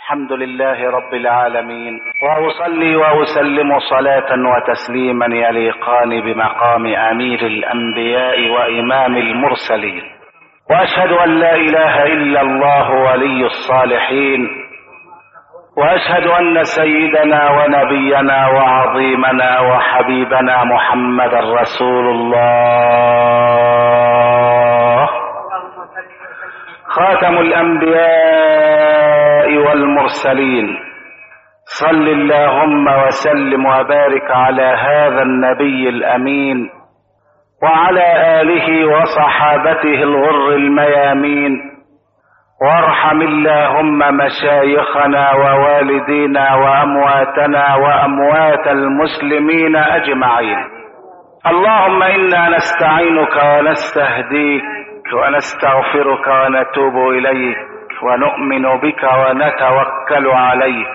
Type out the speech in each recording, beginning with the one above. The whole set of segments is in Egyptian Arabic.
الحمد لله رب العالمين واصلي واسلم صلاه وتسليما يليقان بمقام امير الانبياء وامام المرسلين واشهد ان لا اله الا الله ولي الصالحين واشهد ان سيدنا ونبينا وعظيمنا وحبيبنا محمدا رسول الله خاتم الانبياء والمرسلين صل اللهم وسلم وبارك على هذا النبي الامين وعلى اله وصحابته الغر الميامين وارحم اللهم مشايخنا ووالدينا وامواتنا واموات المسلمين اجمعين اللهم انا نستعينك ونستهديك ونستغفرك ونتوب اليك ونؤمن بك ونتوكل عليك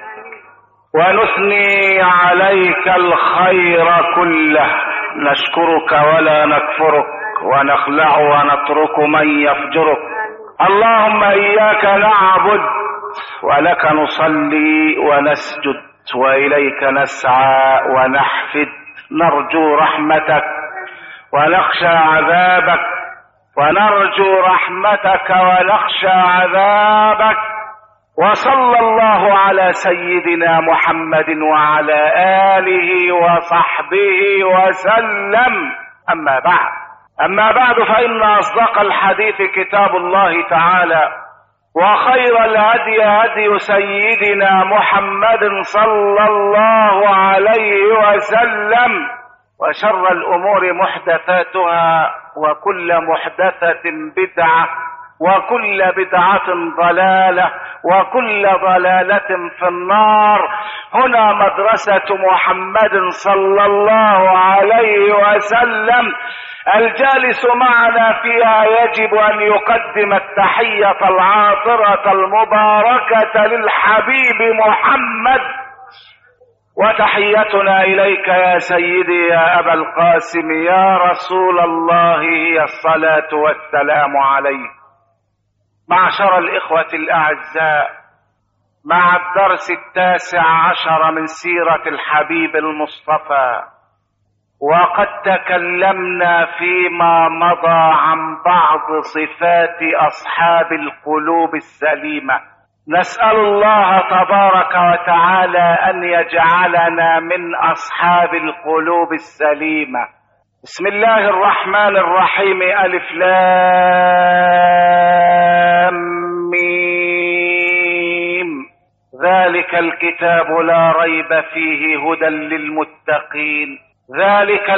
ونثني عليك الخير كله نشكرك ولا نكفرك ونخلع ونترك من يفجرك اللهم اياك نعبد ولك نصلي ونسجد واليك نسعى ونحفد نرجو رحمتك ونخشى عذابك ونرجو رحمتك ونخشى عذابك وصلى الله على سيدنا محمد وعلى اله وصحبه وسلم اما بعد اما بعد فان اصدق الحديث كتاب الله تعالى وخير الهدي هدي سيدنا محمد صلى الله عليه وسلم وشر الامور محدثاتها وكل محدثه بدعه وكل بدعه ضلاله وكل ضلاله في النار هنا مدرسه محمد صلى الله عليه وسلم الجالس معنا فيها يجب ان يقدم التحيه العاطره المباركه للحبيب محمد وتحيتنا اليك يا سيدي يا ابا القاسم يا رسول الله هي الصلاه والسلام عليك معشر الاخوه الاعزاء مع الدرس التاسع عشر من سيره الحبيب المصطفى وقد تكلمنا فيما مضى عن بعض صفات اصحاب القلوب السليمه نسال الله تبارك وتعالى ان يجعلنا من اصحاب القلوب السليمه بسم الله الرحمن الرحيم الف لام ميم ذلك الكتاب لا ريب فيه هدى للمتقين ذلك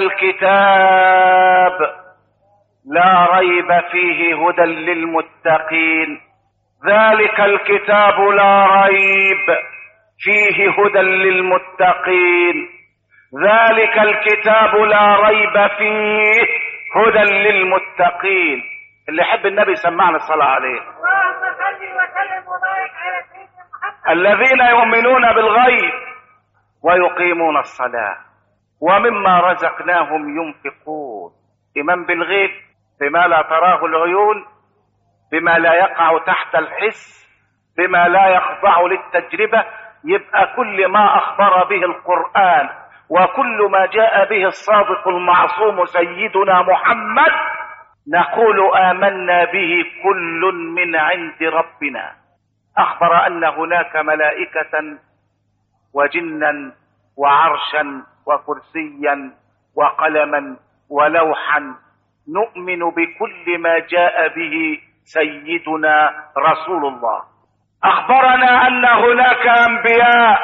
الكتاب لا ريب فيه هدى للمتقين ذلك الكتاب لا ريب فيه هدى للمتقين ذلك الكتاب لا ريب فيه هدى للمتقين اللي يحب النبي سمعنا الصلاة عليه اللهم صل وسلم وبارك على سيدنا محمد الذين يؤمنون بالغيب ويقيمون الصلاة ومما رزقناهم ينفقون إيمان بالغيب بما لا تراه العيون بما لا يقع تحت الحس بما لا يخضع للتجربة يبقى كل ما أخبر به القرآن وكل ما جاء به الصادق المعصوم سيدنا محمد نقول آمنا به كل من عند ربنا أخبر أن هناك ملائكة وجنا وعرشا وكرسيا وقلما ولوحا نؤمن بكل ما جاء به سيدنا رسول الله اخبرنا ان هناك انبياء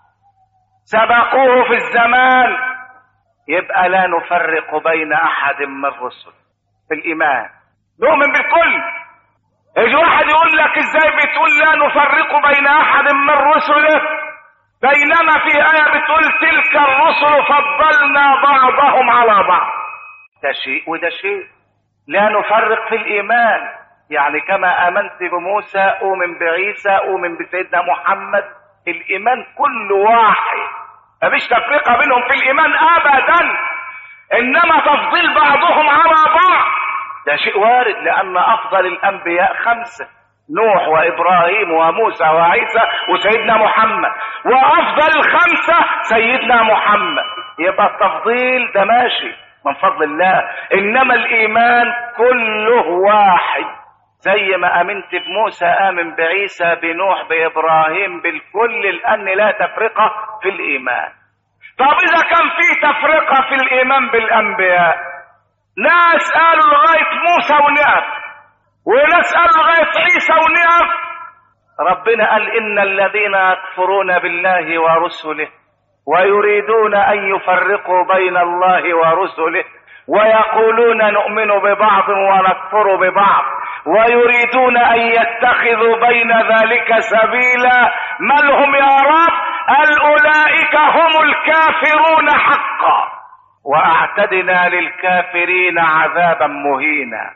سبقوه في الزمان يبقى لا نفرق بين احد من الرسل في الايمان نؤمن بالكل يجي واحد يقول لك ازاي بتقول لا نفرق بين احد من رسله بينما في ايه بتقول تلك الرسل فضلنا بعضهم على بعض ده شيء وده شيء لا نفرق في الايمان يعني كما امنت بموسى اؤمن بعيسى اؤمن بسيدنا محمد الايمان كل واحد مفيش تفرقه بينهم في الايمان ابدا انما تفضيل بعضهم على بعض ده شيء وارد لان افضل الانبياء خمسه نوح وابراهيم وموسى وعيسى وسيدنا محمد وافضل الخمسه سيدنا محمد يبقى التفضيل ده ماشي من فضل الله انما الايمان كله واحد زي ما امنت بموسى امن بعيسى بنوح بابراهيم بالكل لان لا تفرقه في الايمان طب اذا كان في تفرقه في الايمان بالانبياء ناس قالوا لغايه موسى ونقف وناس قالوا لغايه عيسى ونقف ربنا قال ان الذين يكفرون بالله ورسله ويريدون ان يفرقوا بين الله ورسله ويقولون نؤمن ببعض ونكفر ببعض ويريدون ان يتخذوا بين ذلك سبيلا من هم يا رب قال اولئك هم الكافرون حقا واعتدنا للكافرين عذابا مهينا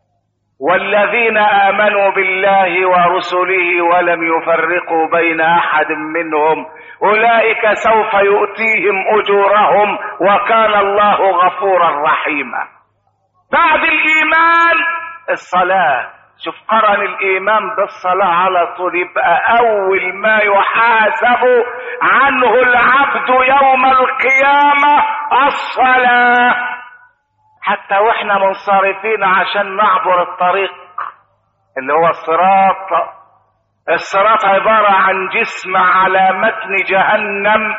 والذين امنوا بالله ورسله ولم يفرقوا بين احد منهم اولئك سوف يؤتيهم اجورهم وكان الله غفورا رحيما بعد الايمان الصلاه شوف قرن الايمان بالصلاه على طول يبقى اول ما يحاسب عنه العبد يوم القيامه الصلاه حتى واحنا منصرفين عشان نعبر الطريق اللي هو الصراط الصراط عبارة عن جسم على متن جهنم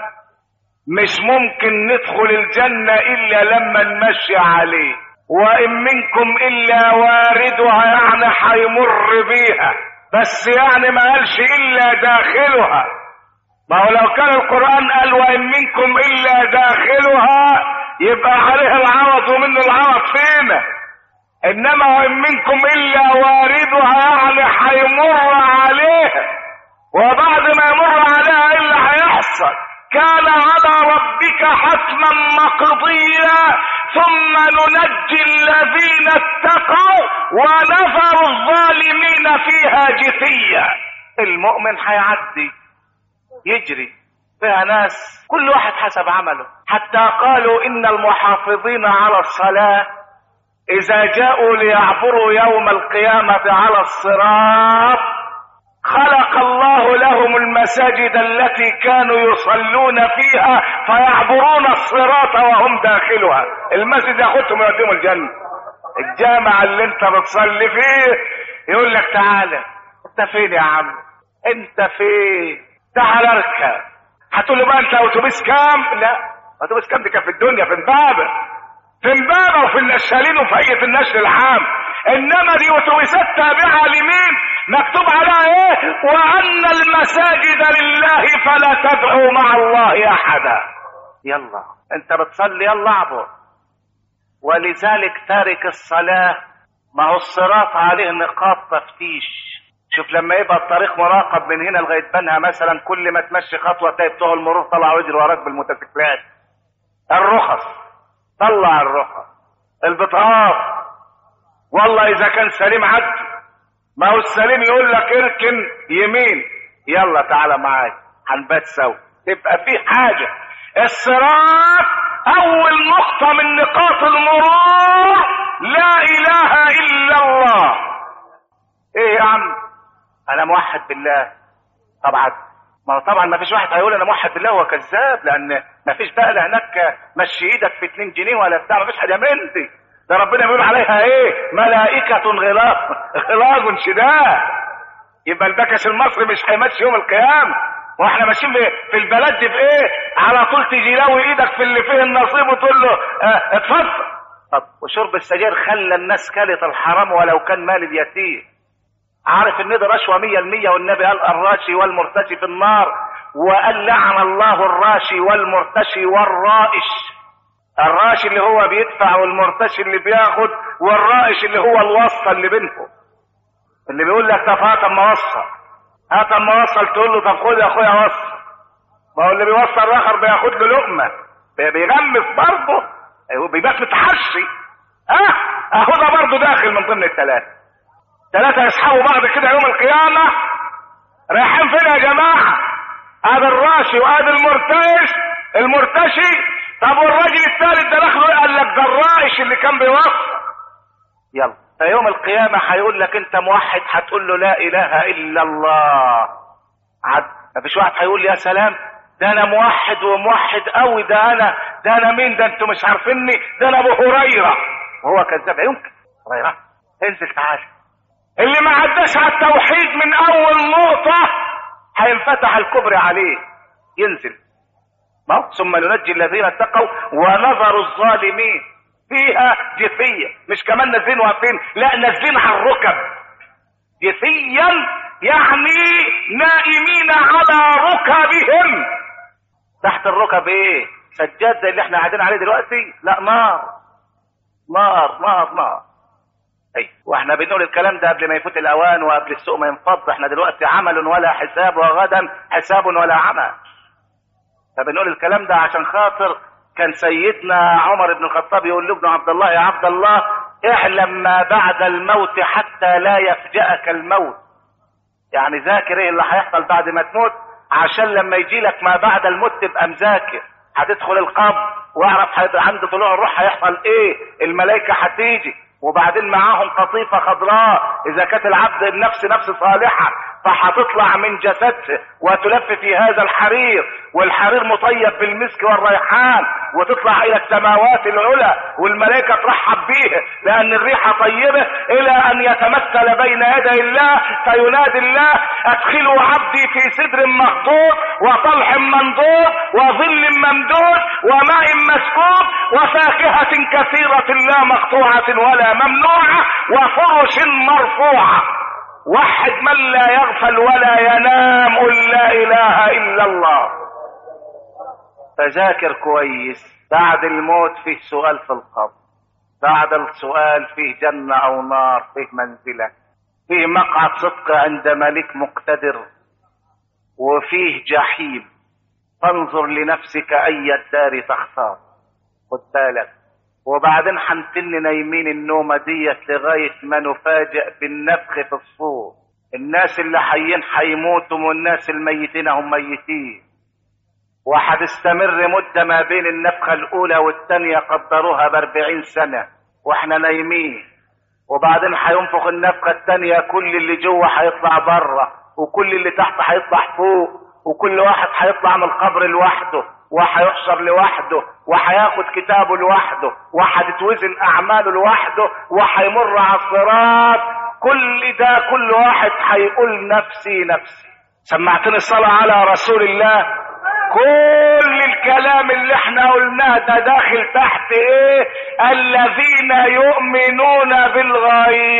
مش ممكن ندخل الجنة إلا لما نمشي عليه وإن منكم إلا واردها يعني هيمر بيها بس يعني ما قالش إلا داخلها ما هو لو كان القرآن قال وإن منكم إلا داخلها يبقى عليه العوض ومنه العوض فينا انما وان منكم الا واردها يعني هيمر عليها وبعد ما يمر عليها ايه اللي هيحصل كان على ربك حتما مقضيا ثم ننجي الذين اتقوا ونذر الظالمين فيها جثيا المؤمن هيعدي يجري فيها ناس كل واحد حسب عمله حتى قالوا ان المحافظين على الصلاه اذا جاءوا ليعبروا يوم القيامه على الصراط خلق الله لهم المساجد التي كانوا يصلون فيها فيعبرون الصراط وهم داخلها المسجد ياخدهم يوديهم الجنه الجامع اللي انت بتصلي فيه يقول لك تعالى انت فين يا عم انت فين تعال اركب هتقول له بقى انت اتوبيس كام لا اتوبيس كام دي كان في الدنيا في امبابه في امبابه وفي النشالين وفي هيئه النشر العام انما دي اتوبيسات تابعه لمين مكتوب عليها ايه وان المساجد لله فلا تدعوا مع الله احدا يلا انت بتصلي يلا اعبر ولذلك تارك الصلاه ما هو الصراط عليه نقاط تفتيش شوف لما يبقى الطريق مراقب من هنا لغايه بنها مثلا كل ما تمشي خطوه تلاقي بتوع المرور طلعوا يجروا وراك بالموتوسيكلات الرخص طلع الرخص البطاقات والله اذا كان سليم عد ما هو السليم يقول لك اركن يمين يلا تعالى معايا هنبات سوا تبقى في حاجه الصراط اول نقطه من نقاط المرور لا اله الا الله ايه يا عم انا موحد بالله طبعا ما طبعا ما فيش واحد هيقول انا موحد بالله هو كذاب لان ما فيش بقى هناك مشي ايدك في 2 جنيه ولا بتاع ما فيش حاجه من دي ده ربنا بيقول عليها ايه ملائكة غلاظ غلاظ شداد يبقى البكش المصري مش هيمشي يوم القيامة واحنا ماشيين في البلد دي بايه على طول تيجي لوي ايدك في اللي فيه النصيب وتقول له اه اتفضل طب وشرب السجاير خلى الناس كلت الحرام ولو كان مال اليتيم عارف ان ده رشوه 100% والنبي قال الراشي والمرتشي في النار وقال لعن الله الراشي والمرتشي والرائش الراشي اللي هو بيدفع والمرتشي اللي بياخد والرائش اللي هو الواسطه اللي بينهم اللي بيقول لك طب هات اما اوصل هات اما اوصل تقول له طب خد يا اخويا وصل ما هو اللي بيوصل الاخر بياخد له لقمه بيغمس برضه بيبقى متحشي ها اهو ده برضه داخل من ضمن الثلاثه ثلاثه يسحبوا بعض كده يوم القيامه رايحين فين يا جماعه ادي الراشي وادي المرتش المرتشي طب والراجل الثالث ده دخله قال لك ده الرائش اللي كان بيوصل يلا فيوم القيامة هيقول لك انت موحد هتقول له لا اله الا الله عد مفيش واحد هيقول يا سلام ده انا موحد وموحد قوي ده انا ده انا مين ده انتوا مش عارفيني ده انا ابو هريره وهو كذاب يمكن هريره انزل تعال اللي ما عداش على التوحيد من اول نقطه هينفتح الكبر عليه ينزل ما ثم ننجي الذين اتقوا ونظر الظالمين فيها جثية مش كمان نازلين واقفين لا نازلين على الركب جثيا يعني نائمين على ركبهم تحت الركب ايه سجاد زي اللي احنا قاعدين عليه دلوقتي لا نار نار نار نار اي واحنا بنقول الكلام ده قبل ما يفوت الاوان وقبل السوق ما ينفض احنا دلوقتي عمل ولا حساب وغدا حساب ولا عمل فبنقول الكلام ده عشان خاطر كان سيدنا عمر بن الخطاب يقول لابن عبد الله يا عبد الله اعلم ما بعد الموت حتى لا يفجأك الموت يعني ذاكر ايه اللي هيحصل بعد ما تموت عشان لما يجي لك ما بعد الموت تبقى مذاكر هتدخل القبر واعرف عند طلوع الروح هيحصل ايه الملائكه هتيجي وبعدين معاهم قطيفة خضراء إذا كانت العبد النفس نفس صالحة فهتطلع من جسده وتلف في هذا الحرير والحرير مطيب بالمسك والريحان وتطلع إلى السماوات العلى والملائكة ترحب به لأن الريحة طيبة إلى أن يتمثل بين يدي الله فينادي الله أدخلوا عبدي في سدر مخطوط وطلح منضود وظل ممدود وماء مسكوب وفاكهة كثيرة لا مقطوعة ولا ممنوعة وفرش مرفوعة وحد من لا يغفل ولا ينام قل لا اله الا الله فذاكر كويس بعد الموت فيه سؤال في القبر بعد السؤال فيه جنة او نار فيه منزلة فيه مقعد صدق عند ملك مقتدر وفيه جحيم فانظر لنفسك اي الدار تختار خد بالك وبعدين هنتن نايمين النومة ديت لغاية ما نفاجئ بالنفخ في الصور الناس اللي حيين هيموتوا والناس الميتين هم ميتين وهتستمر مدة ما بين النفخة الأولى والثانية قدروها بأربعين سنة واحنا نايمين وبعدين هينفخ النفخة الثانية كل اللي جوه هيطلع بره وكل اللي تحت هيطلع فوق وكل واحد هيطلع من القبر لوحده وهيحشر لوحده وهياخد كتابه لوحده وهتتوزن اعماله لوحده وهيمر على الصراط كل ده كل واحد هيقول نفسي نفسي سمعتني الصلاة على رسول الله كل الكلام اللي احنا قلناه ده داخل تحت ايه الذين يؤمنون بالغيب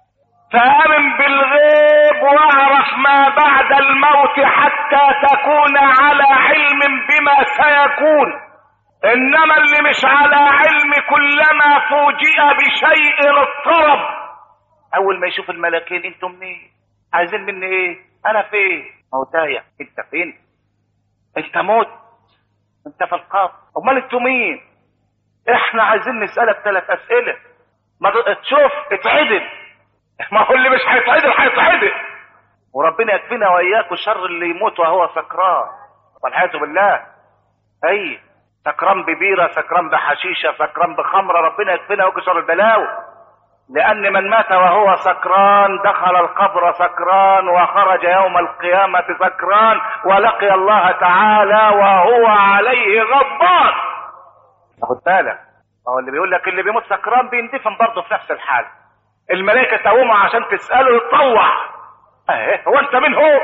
فامن بالغيب واعرف ما بعد الموت حتى تكون على علم بما سيكون انما اللي مش على علم كلما فوجئ بشيء اضطرب اول ما يشوف الملكين انتم منين عايزين مني ايه انا فين موتايا انت فين انت موت انت في القبر امال انتوا مين احنا عايزين نسالك ثلاث اسئله ما تشوف اتعدل ما هو اللي مش هيتعدل هيتعدل وربنا يكفينا واياك شر اللي يموت وهو سكران والعياذ بالله اي سكران ببيره سكران بحشيشه سكران بخمره ربنا يكفينا وياك شر البلاوي لان من مات وهو سكران دخل القبر سكران وخرج يوم القيامه سكران ولقي الله تعالى وهو عليه غضبان خد بالك هو اللي بيقول لك اللي بيموت سكران بيندفن برضه في نفس الحال الملائكة تقوم عشان تسأله يتطوع اهي هو انت من هو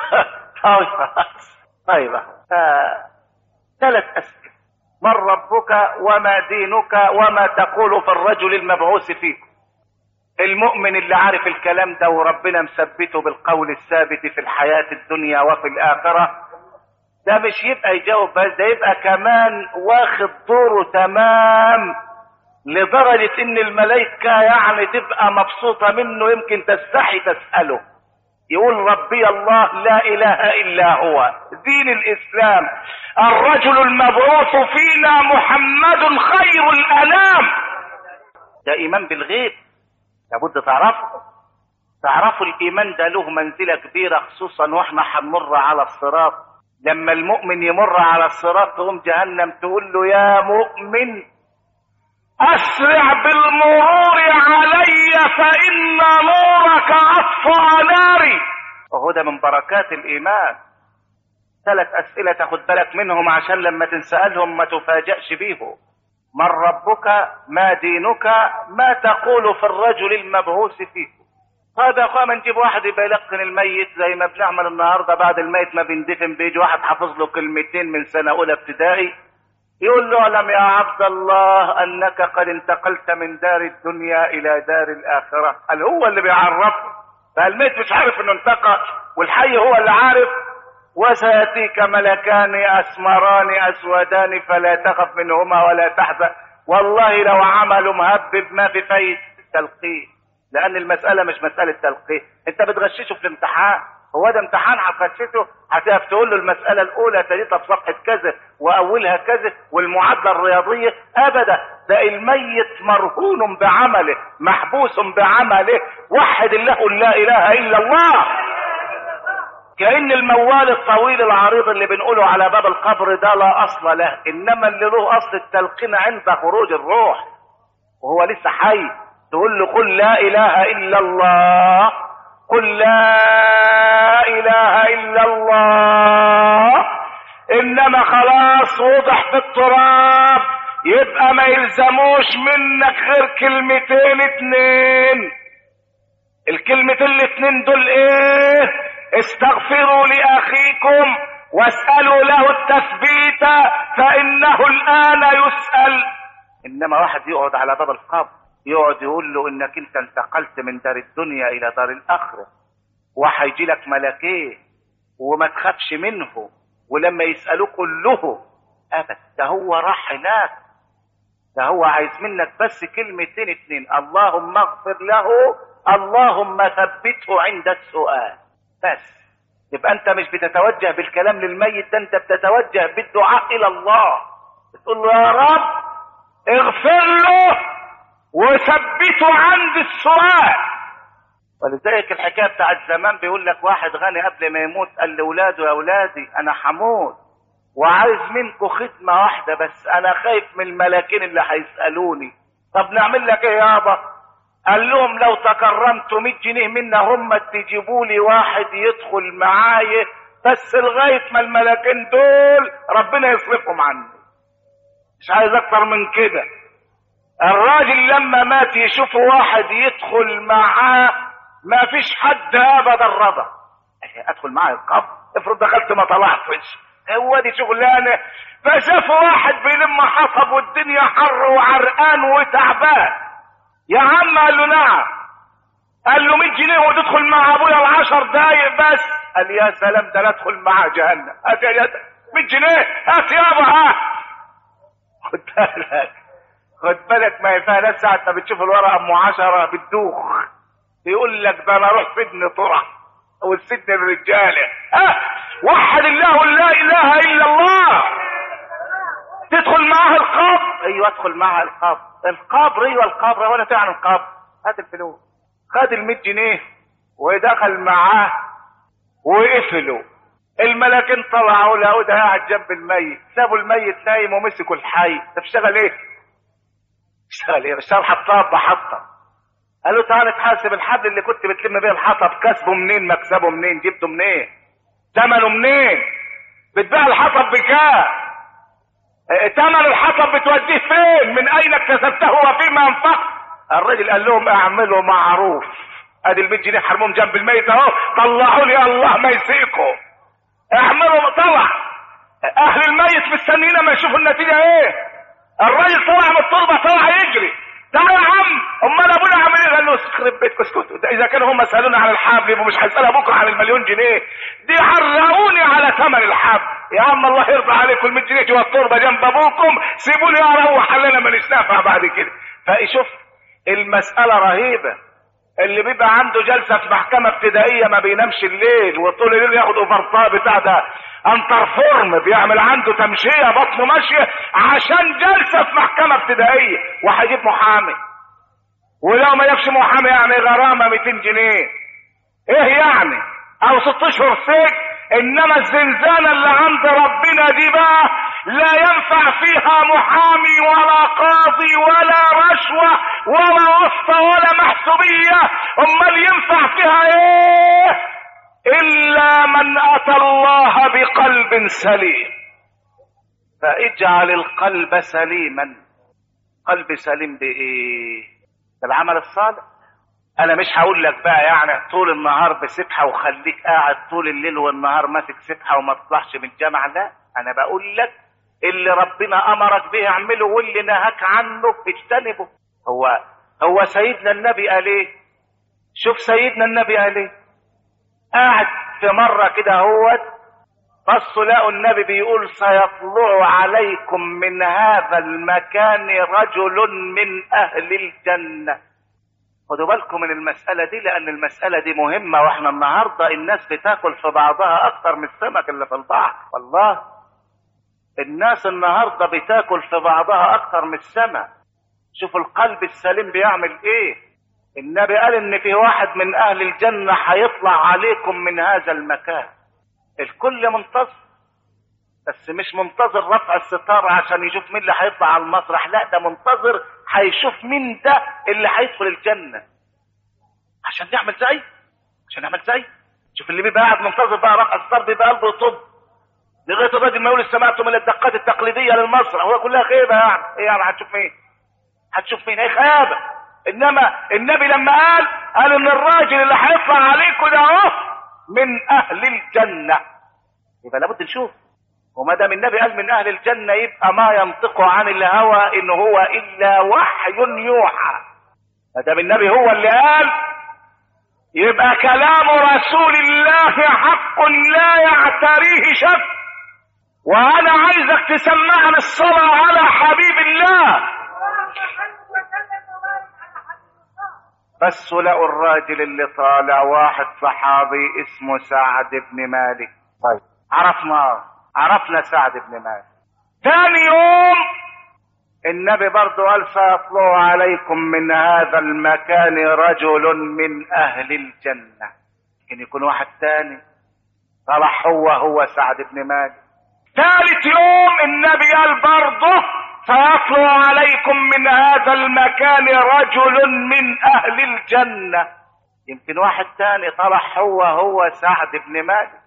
طيب طيب آه. ثلاث أسئلة من ربك وما دينك وما تقول في الرجل المبعوث فيكم المؤمن اللي عارف الكلام ده وربنا مثبته بالقول الثابت في الحياة الدنيا وفي الآخرة ده مش يبقى يجاوب بس ده يبقى كمان واخد دوره تمام لدرجة ان الملائكة يعني تبقى مبسوطة منه يمكن تستحي تسأله يقول ربي الله لا اله الا هو دين الاسلام الرجل المبعوث فينا محمد خير الانام ده ايمان بالغيب لابد تعرفه تعرفوا الايمان ده له منزلة كبيرة خصوصا واحنا هنمر على الصراط لما المؤمن يمر على الصراط تقوم جهنم تقول له يا مؤمن اسرع بالمرور علي فان نورك اطفأ ناري وهو ده من بركات الايمان ثلاث اسئله تاخد بالك منهم عشان لما تنسالهم ما تفاجأش بيهم من ربك ما دينك ما تقول في الرجل المبعوث فيه طيب يا اخويا ما نجيب واحد يبقى يلقن الميت زي ما بنعمل النهارده بعد الميت ما بيندفن بيجي واحد حافظ له كلمتين من سنه اولى ابتدائي يقول له اعلم يا عبد الله انك قد انتقلت من دار الدنيا الى دار الاخره قال هو اللي بيعرفه فالميت مش عارف انه انتقل والحي هو اللي عارف وسياتيك ملكان اسمران اسودان فلا تخف منهما ولا تحزن والله لو عملوا مهبب ما في فايد التلقين لان المساله مش مساله تلقين انت بتغششه في الامتحان هو ده امتحان هتغششه هتقف تقول له المساله الاولى تجدها في صفحه كذا واولها كذا والمعادله الرياضيه ابدا ده الميت مرهون بعمله محبوس بعمله وحد الله لا اله الا الله كأن الموال الطويل العريض اللي بنقوله على باب القبر ده لا أصل له إنما اللي له أصل التلقين عند خروج الروح وهو لسه حي تقول له قل لا إله إلا الله قل لا إله إلا الله إنما خلاص وضح في التراب يبقى ما يلزموش منك غير كلمتين اتنين الكلمتين الاتنين دول ايه استغفروا لاخيكم واسالوا له التثبيت فانه الان يسال انما واحد يقعد على باب القبر يقعد يقول له انك انت انتقلت من دار الدنيا الى دار الاخره وهيجي لك ملكين وما تخافش منه ولما يسالوه قل له ابد ده هو راح هناك ده هو عايز منك بس كلمتين اتنين اللهم اغفر له اللهم ثبته عند السؤال بس يبقى انت مش بتتوجه بالكلام للميت ده انت بتتوجه بالدعاء الى الله بتقول له يا رب اغفر له وثبته عند السؤال ولذلك الحكايه بتاعت زمان بيقول لك واحد غني قبل ما يموت قال لاولاده يا اولادي انا حموت وعايز منكم خدمه واحده بس انا خايف من الملاكين اللي هيسالوني طب نعمل لك ايه يابا قال لهم لو تكرمتوا 100 جنيه منا هم تجيبوا لي واحد يدخل معايا بس لغايه ما الملاكين دول ربنا يصرفهم عني مش عايز اكتر من كده الراجل لما مات يشوفوا واحد يدخل معاه ما فيش حد ابدا رضى ادخل معاه القبر افرض دخلت ما طلعتش هو دي شغلانه فشافوا واحد بيلم حطب والدنيا حر وعرقان وتعبان يا عم قال له نعم قال له 100 جنيه وتدخل مع ابويا العشر دقايق بس قال يا سلام ده لا ادخل معاه جهنم هات يا 100 جنيه هات يابا ها خد بالك خد بالك ما فيها ناس ساعة ما بتشوف الورقة ام عشرة بتدوخ يقول لك ده انا اروح سجن طرح والسجن الرجالة ها وحد الله لا اله الا الله تدخل معاه القبر ايوه ادخل معاه القبر القبر ايوه القبر ولا تعرف القبر هات الفلوس خد ال 100 جنيه ودخل معاه وقفلوا الملاكين طلعوا لقوا ده قاعد جنب الميت سابوا الميت نايم ومسكوا الحي ده بيشتغل ايه؟ بيشتغل ايه؟ بيشتغل حطاب بحطب قالوا تعالى تحاسب الحبل اللي كنت بتلم بيه الحطب كسبه منين مكسبه منين جبته منين ثمنه منين بتبيع الحطب بكام ثمن الحطب بتوديه فين من اين اكتسبته وفيما انفقت الراجل قال لهم اعملوا معروف ادي ال 100 جنيه حرمهم جنب الميت اهو طلعوا لي الله ما يسيقوا اعملوا طلع اهل الميت مستنيين ما يشوفوا النتيجه ايه الراجل طلع من التربه طلع يجري تعال يا عم امال ابونا عامل ايه قال له يخرب بيتكم اسكتوا ده اذا كانوا هم سالوني عن الحبل يبقوا مش هيسالها بكره عن المليون جنيه دي حرقوني على ثمن الحبل يا عم الله يرضى عليكم ال 100 جنيه جوا التربه جنب ابوكم سيبوني اروح انا ماليش نافع بعد كده فشوف المساله رهيبه اللي بيبقى عنده جلسه في محكمه ابتدائيه ما بينامش الليل وطول الليل ياخد اوفرطاه بتاع ده انترفورم بيعمل عنده تمشيه بطنه ماشيه عشان جلسه في محكمه ابتدائيه وهيجيب محامي ولو ما جابش محامي يعني غرامه 200 جنيه ايه يعني او ست اشهر سجن انما الزنزانه اللي عند ربنا دي بقى لا ينفع فيها محامي ولا قاضي ولا رشوة ولا واسطة ولا محسوبية امال ينفع فيها ايه الا من اتى الله بقلب سليم فاجعل القلب سليما قلب سليم بايه بالعمل الصالح انا مش هقول لك بقى يعني طول النهار بسبحه وخليك قاعد طول الليل والنهار ماسك سبحه وما تطلعش من الجامعه لا انا بقول لك اللي ربنا امرك به اعمله واللي نهاك عنه اجتنبه هو هو سيدنا النبي قال ايه شوف سيدنا النبي قال ايه قاعد في مره كده هوت بصوا لقوا النبي بيقول سيطلع عليكم من هذا المكان رجل من اهل الجنه خدوا بالكم من المسألة دي لأن المسألة دي مهمة وإحنا النهاردة الناس بتاكل في بعضها أكتر من السمك اللي في البحر والله الناس النهاردة بتاكل في بعضها أكتر من السمك شوف القلب السليم بيعمل إيه النبي قال إن في واحد من أهل الجنة هيطلع عليكم من هذا المكان الكل منتظر بس مش منتظر رفع الستار عشان يشوف مين اللي هيطلع على المسرح لا ده منتظر هيشوف مين ده اللي هيدخل الجنة عشان نعمل زي عشان نعمل زي شوف اللي بيبقى قاعد منتظر بقى رفع الستار بيبقى قلبه يطب لغايه الراجل ما يقول سمعتم من الدقات التقليديه للمسرح هو كلها خيبه يعني ايه يعني هتشوف مين هتشوف مين ايه خيابه انما النبي لما قال قال ان الراجل اللي هيطلع عليكم ده اهو من اهل الجنه يبقى لابد نشوف وما دام النبي قال من اهل الجنه يبقى ما ينطق عن الهوى ان هو الا وحي يوحى ما دام النبي هو اللي قال يبقى كلام رسول الله حق لا يعتريه شك وانا عايزك تسمعني الصلاه على حبيب الله اللهم صل وسلم وبارك على حبيب الله بس لقوا الراجل اللي طالع واحد صحابي اسمه سعد بن مالك طيب عرفنا عرفنا سعد بن مالك ثاني يوم النبي برضو قال سيطلع عليكم من هذا المكان رجل من اهل الجنة يمكن يكون واحد تاني طلع هو هو سعد بن مالك ثالث يوم النبي قال برضه سيطلع عليكم من هذا المكان رجل من اهل الجنة يمكن واحد تاني طلع هو هو سعد بن مالك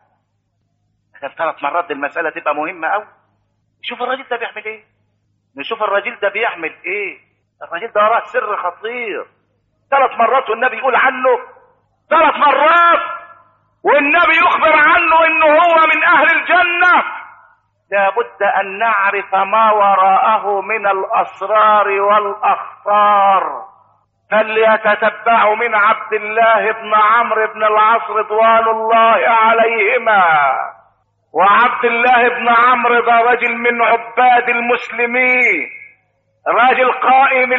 كان ثلاث مرات دي المسألة تبقى مهمة أوي شوف الراجل ده بيعمل ايه نشوف الراجل ده بيعمل ايه الراجل ده وراه سر خطير ثلاث مرات والنبي يقول عنه ثلاث مرات والنبي يخبر عنه انه هو من اهل الجنة لابد ان نعرف ما وراءه من الاسرار والاخطار فليتتبعوا من عبد الله بن عمرو بن العاص رضوان الله عليهما وعبد الله بن عمرو ده رجل من عباد المسلمين راجل قائم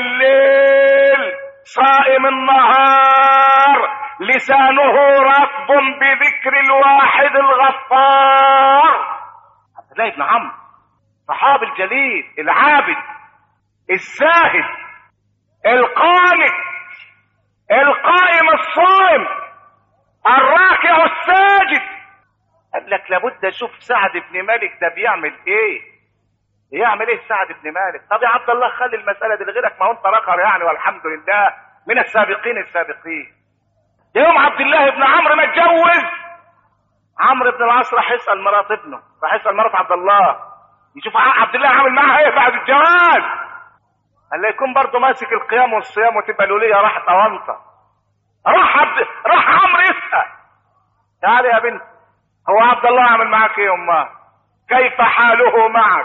الليل صائم النهار لسانه رطب بذكر الواحد الغفار عبد الله بن عمرو صحابي الجليل العابد الزاهد القانت القائم الصائم الراكع الساجد قال لك لابد اشوف سعد بن مالك ده بيعمل ايه يعمل ايه سعد بن مالك طب يا عبد الله خلي المساله دي لغيرك ما هو انت رقر يعني والحمد لله من السابقين السابقين يوم عبد الله بن عمرو ما اتجوز عمرو بن العاص راح يسال مرات ابنه راح يسال مرات عبد الله يشوف عبد الله عامل معاها ايه بعد الجواز قال له يكون برضه ماسك القيام والصيام وتبقى الوليه راحت اونطه راح عبد راح عمرو يسال تعالي يا بنت هو عبد الله عامل معاك ايه امه كيف حاله معك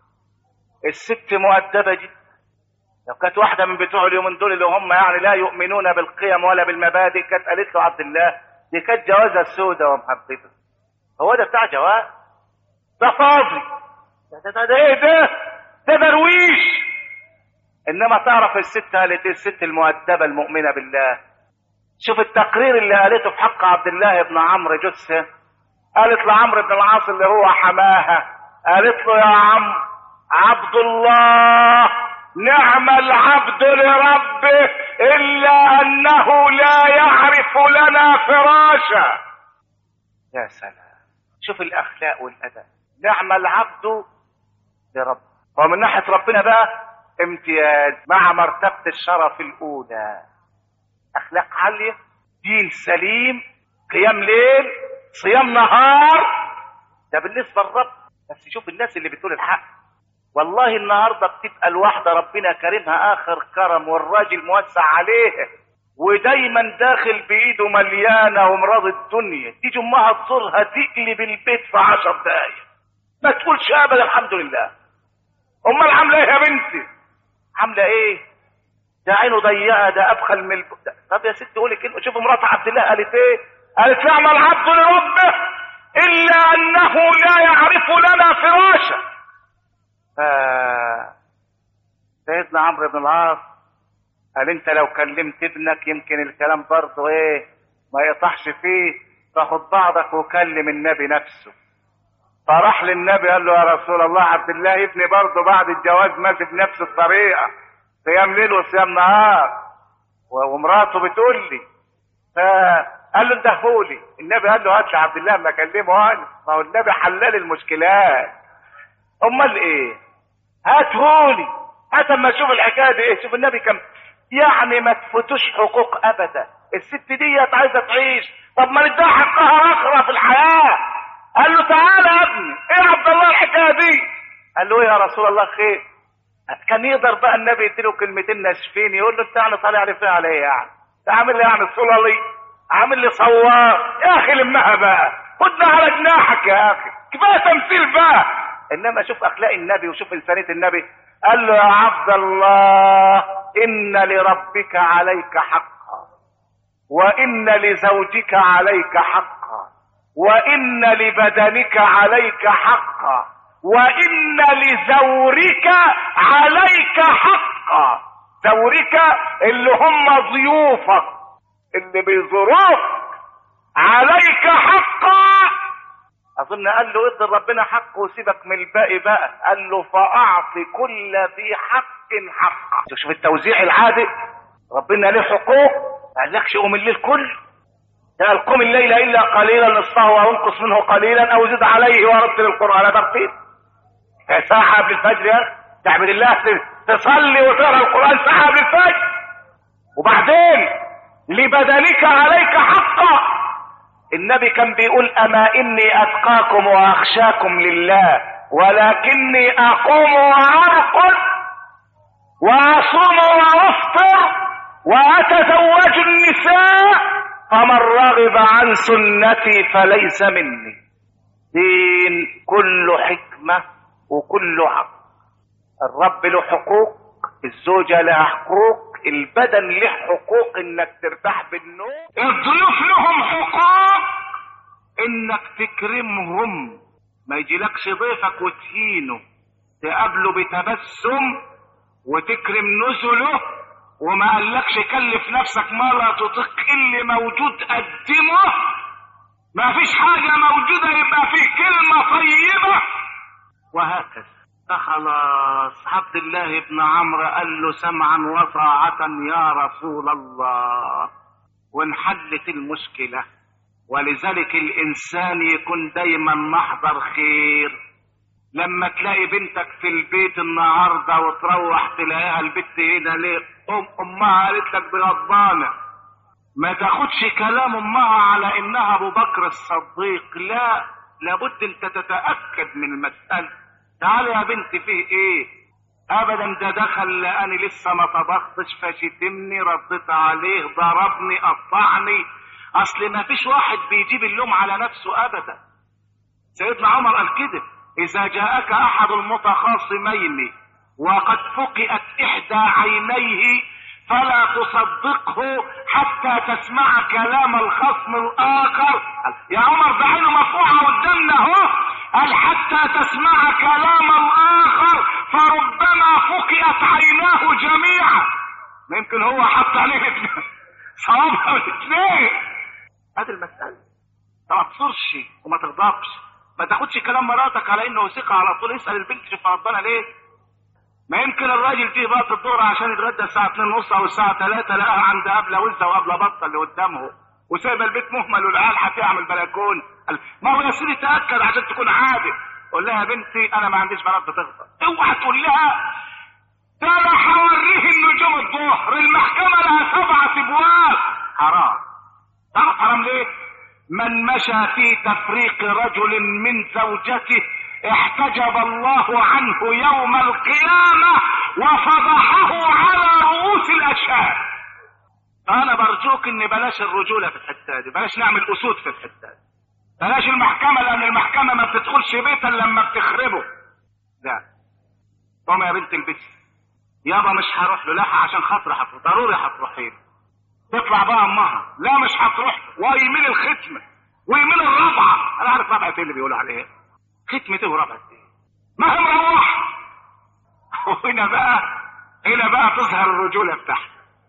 الست مؤدبه جدا لو كانت واحده من بتوع اليومين دول اللي هم يعني لا يؤمنون بالقيم ولا بالمبادئ كانت قالت له عبد الله دي كانت جوازها السوداء ومحببه هو ده بتاع جواز ده فاضي ده ده, ده, ده ايه ده ده درويش انما تعرف الست قالت ايه الست المؤدبه المؤمنه بالله شوف التقرير اللي قالته في حق عبد الله بن عمرو جثه قالت لعمرو بن العاص اللي هو حماها قالت له يا عم عبد الله نعم العبد لربه الا انه لا يعرف لنا فراشا يا سلام شوف الاخلاق والادب نعم العبد لرب ومن ناحية ربنا بقى امتياز مع مرتبة الشرف الأولى أخلاق عالية دين سليم قيام ليل صيام نهار ده بالنسبة للرب بس شوف الناس اللي بتقول الحق والله النهارده بتبقى الواحدة ربنا كرمها آخر كرم والراجل موسع عليها ودايما داخل بإيده مليانة ومراض الدنيا تيجي أمها تزورها تقلب البيت في عشر دقايق ما تقولش أبدا الحمد لله أمال عاملة إيه يا بنتي؟ عاملة إيه؟ ده عينه ضيقة ده أبخل من الب... ده. طب يا ست قولي كلمة شوف مرات عبد الله قالت إيه؟ قالت نعم العبد لربه إلا أنه لا يعرف لنا فراشا آه. سيدنا عمرو بن العاص قال انت لو كلمت ابنك يمكن الكلام برضه ايه ما يطحش فيه فخد بعضك وكلم النبي نفسه فراح للنبي قال له يا رسول الله عبد الله ابني برضه بعد الجواز ماشي بنفس الطريقه صيام ليل وصيام نهار و- ومراته بتقول لي فقال له اندهولي النبي قال له هات لي عبد الله اما اكلمه انا ما هو النبي حلال المشكلات امال ايه هاتهولي هات اما اشوف الحكايه دي ايه شوف النبي كم يعني ما تفوتوش حقوق ابدا الست ديت عايزه تعيش طب ما نديها حقها اخرى في الحياه قال له تعالى يا ابني ايه يا عبد الله الحكايه دي قال له إيه يا رسول الله خير كان يقدر بقى النبي يديله كلمتين ناشفين يقول له انت يعني طالع علي فيها على ايه يعني انت عامل لي يعني صلالي عامل لي صوار يا اخي لمها بقى خدنا على جناحك يا اخي كفايه تمثيل بقى انما شوف اخلاق النبي وشوف انسانيه النبي قال له يا عبد الله ان لربك عليك حقا وان لزوجك عليك حقا وان لبدنك عليك حقا وان لزورك عليك حقا زورك اللي هم ضيوفك اللي بيزوروك عليك حقا اظن قال له ادي ربنا حقه وسيبك من الباقي بقى قال له فاعط كل ذي حق حقه شوف التوزيع العادل ربنا له حقوق ما قالكش قوم الليل كله ده قال قم الليل الا قليلا نصفه او انقص منه قليلا او زد عليه ورتل القران ترتيل ساعة قبل الفجر يا اخي تعبد الله تصلي وتقرا القران ساعة قبل الفجر وبعدين لبدنك عليك حقا النبي كان بيقول اما اني اتقاكم واخشاكم لله ولكني اقوم وارقد واصوم وافطر واتزوج النساء فمن رغب عن سنتي فليس مني دين كله حكمه وكله حق الرب له حقوق الزوجه لها حقوق البدن له حقوق انك ترتاح بالنوم الضيوف لهم حقوق انك تكرمهم ما يجيلكش ضيفك وتهينه تقابله بتبسم وتكرم نزله وما قالكش كلف نفسك ما لا تطيق اللي موجود قدمه ما فيش حاجة موجودة يبقى فيه كلمة طيبة وهكذا فخلاص عبد الله بن عمرو قال له سمعا وطاعة يا رسول الله وانحلت المشكلة ولذلك الإنسان يكون دايما محضر خير لما تلاقي بنتك في البيت النهاردة وتروح تلاقيها البت هنا ليه أم أمها قالت لك بغضبانة ما تاخدش كلام أمها على إنها أبو بكر الصديق لا لابد أنت تتأكد من المسألة تعالى يا بنتي فيه ايه ابدا ده دخل لاني لسه ما طبختش فشتمني رديت عليه ضربني قطعني اصل ما فيش واحد بيجيب اللوم على نفسه ابدا سيدنا عمر قال كده اذا جاءك احد المتخاصمين وقد فقئت احدى عينيه فلا تصدقه حتى تسمع كلام الخصم الاخر يا عمر ده عينه مفقوعه قدامنا اهو قال حتى تسمع كلام الاخر فربما فقئت عيناه جميعا ما يمكن هو حط عليه صوابها الاثنين هذه المسألة ما تصرش وما تغضبش ما تاخدش كلام مراتك على انه ثقة على طول اسأل البنت شوف غضبانة ليه ما يمكن الراجل فيه بقى الظهر عشان يتغدى الساعة 2 ونص او الساعة 3 لقاها عند قبلة وزة وقبلة بطة اللي قدامه وسايب البيت مهمل والعيال هتعمل بلكون ما هو يا سيدي تأكد عشان تكون عادل قول لها يا بنتي انا ما عنديش بنات بتغضب اوعى تقول لها ده انا هوريه النجوم الظهر المحكمه لها سبعه ابواب حرام تعرف حرام ليه من مشى في تفريق رجل من زوجته احتجب الله عنه يوم القيامة وفضحه على رؤوس الأشهاد فأنا برجوك إن بلاش الرجولة في الحتة دي بلاش نعمل أسود في الحتة دي بلاش المحكمة لأن المحكمة ما بتدخلش بيتا لما بتخربه لا قوم يا بنت البس يابا مش هروح له لا عشان خاطري هتروح ضروري هتروحي له تطلع بقى امها لا مش هتروح ويمين الختمه ويمين الرابعه انا عارف رابعه ايه اللي بيقولوا عليها ختمه ايه ورابعه ايه ما هي مروحه وهنا بقى هنا بقى تظهر الرجوله بتاعها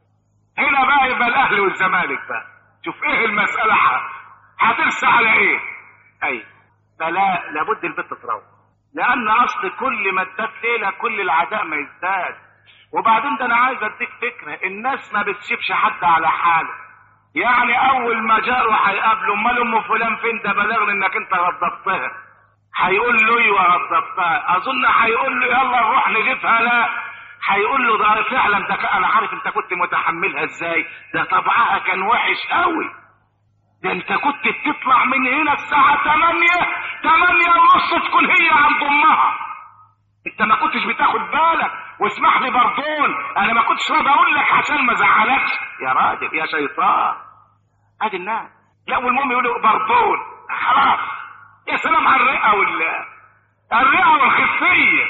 هنا بقى يبقى الاهلي والزمالك بقى شوف ايه المساله هترسى على ايه اي فلا لابد البنت تروح لان اصل كل ما ادت ليله كل العداء ما يزداد وبعدين ده انا عايز اديك فكره الناس ما بتسيبش حد على حاله يعني اول ما جاره هيقابله امال ام فلان فين ده بلغني انك انت غضبتها هيقول له ايوه غضبتها اظن هيقول له يلا نروح نجيبها لا هيقول له ده فعلا ده ك- انا عارف انت كنت متحملها ازاي ده طبعها كان وحش قوي ده انت كنت بتطلع من هنا الساعة 8 8 ونص تكون هي عند امها انت ما كنتش بتاخد بالك واسمح لي بردون انا ما كنتش راضي اقول لك عشان ما ازعلكش يا راجل يا شيطان ادي الناس لا والمهم يقولوا بردون خلاص يا سلام على الرئه وال الرئه والخفيه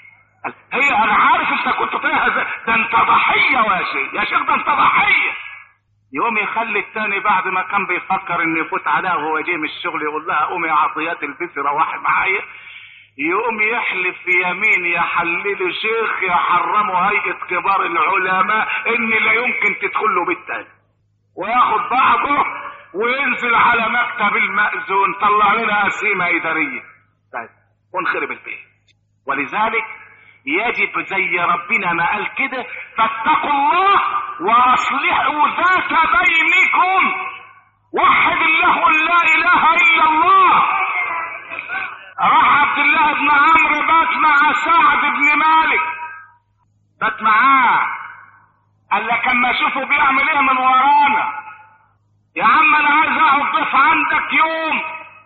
هي انا عارف انت كنت طايح ازاي ده انت ضحيه يا شيخ يا شيخ ده انت ضحيه يقوم يخلي التاني بعد ما كان بيفكر ان يفوت عليها وهو جاي من الشغل يقول لها قومي يا عطيات البسي روحي معايا يقوم يحلف في يمين يحلله شيخ يحرمه هيئة كبار العلماء ان لا يمكن تدخل له بيت تاني وياخد بعضه وينزل على مكتب المأذون طلع لنا قسيمة إدارية طيب ونخرب البيت ولذلك يجب زي ربنا ما قال كده فاتقوا الله واصلحوا ذات بينكم وحد الله لا اله الا الله راح عبد الله بن عمرو بات مع سعد بن مالك بات معاه قال لك اما اشوفه بيعمل ايه من ورانا يا عم انا عايز اقعد ضيف عندك يوم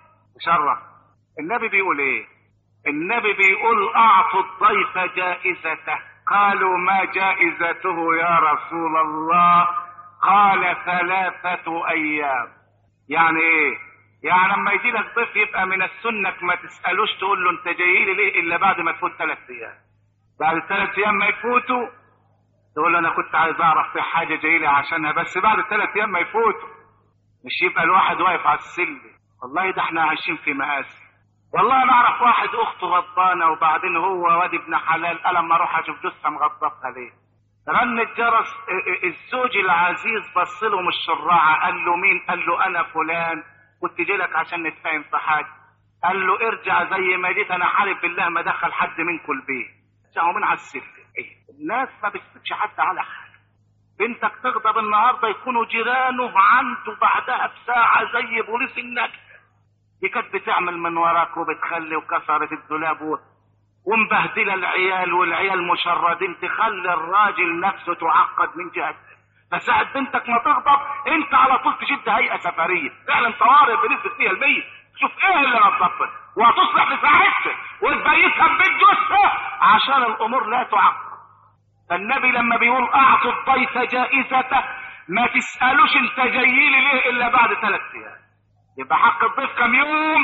شرف النبي بيقول ايه النبي بيقول اعطوا الضيف جائزته قالوا ما جائزته يا رسول الله قال ثلاثة ايام يعني ايه يعني لما يجي لك ضيف يبقى من السنة ما تسألوش تقول له انت جاي لي ليه الا بعد ما تفوت ثلاث ايام بعد الثلاث ايام ما يفوتوا تقول له انا كنت عايز اعرف في حاجة جاي لي عشانها بس بعد الثلاث ايام ما يفوتوا مش يبقى الواحد واقف على السلم والله ده احنا عايشين في مآسي والله انا اعرف واحد اخته غضبانه وبعدين هو واد ابن حلال قال اما اروح اشوف جثه مغضبها ليه رن الجرس ا- ا- الزوج العزيز بص له من الشراعه قال له مين قال له انا فلان كنت جاي لك عشان نتفاهم في حاجه قال له ارجع زي ما جيت انا حالف بالله ما دخل حد منكم البيت ارجعوا من على السلم إيه؟ الناس ما بتسيبش حد على حاجه بنتك تغضب النهارده يكونوا جيرانه عنده بعدها بساعه زي بوليس النجدة دي كانت بتعمل من وراك وبتخلي وكسرت الدولاب و- ومبهدله العيال والعيال مشردين تخلي الراجل نفسه تعقد من جهته فساعة بنتك ما تغضب انت على طول تشد هيئه سفريه فعلا طوارئ بنسبه 100% شوف ايه اللي غضبك وهتصلح في ساعتها وتبيتها ببيت جثه عشان الامور لا تعقد فالنبي لما بيقول اعطوا الضيف جائزته ما تسالوش انت جاي لي ليه الا بعد ثلاث ايام يبقى حق الضيف كم يوم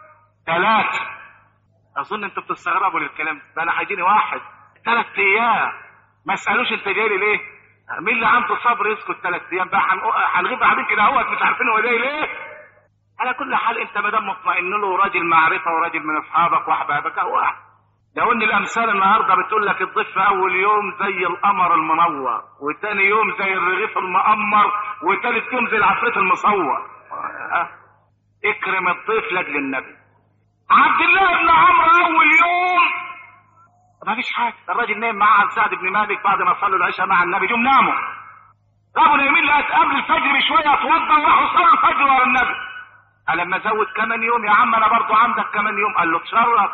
ثلاثة اظن انتوا بتستغربوا للكلام ده انا هيجيني واحد ثلاث ايام ما اسالوش انت جاي لي ليه مين اللي عنده صبر يسكت ثلاث ايام بقى هنق- هنغيب بعدين كده اهوت مش عارفين هو جاي ليه على كل حال انت ما دام مطمئن له راجل معرفه وراجل من اصحابك واحبابك اهو واحد لو ان الامثال النهارده بتقول لك الضيف في اول يوم زي القمر المنور وتاني يوم زي الرغيف المقمر وتالت يوم زي العفريت المصور أه. اكرم الضيف لاجل النبي عبد الله بن عمرو اول يوم ما فيش حاجه الراجل نايم معاه سعد بن مالك بعد ما صلوا العشاء مع النبي جم ناموا غابوا نايمين لقيت قبل الفجر بشويه اتوضى وراحوا صلوا الفجر ورا النبي قال لما زود كمان يوم يا عم انا برضو عندك كمان يوم قال له تشرف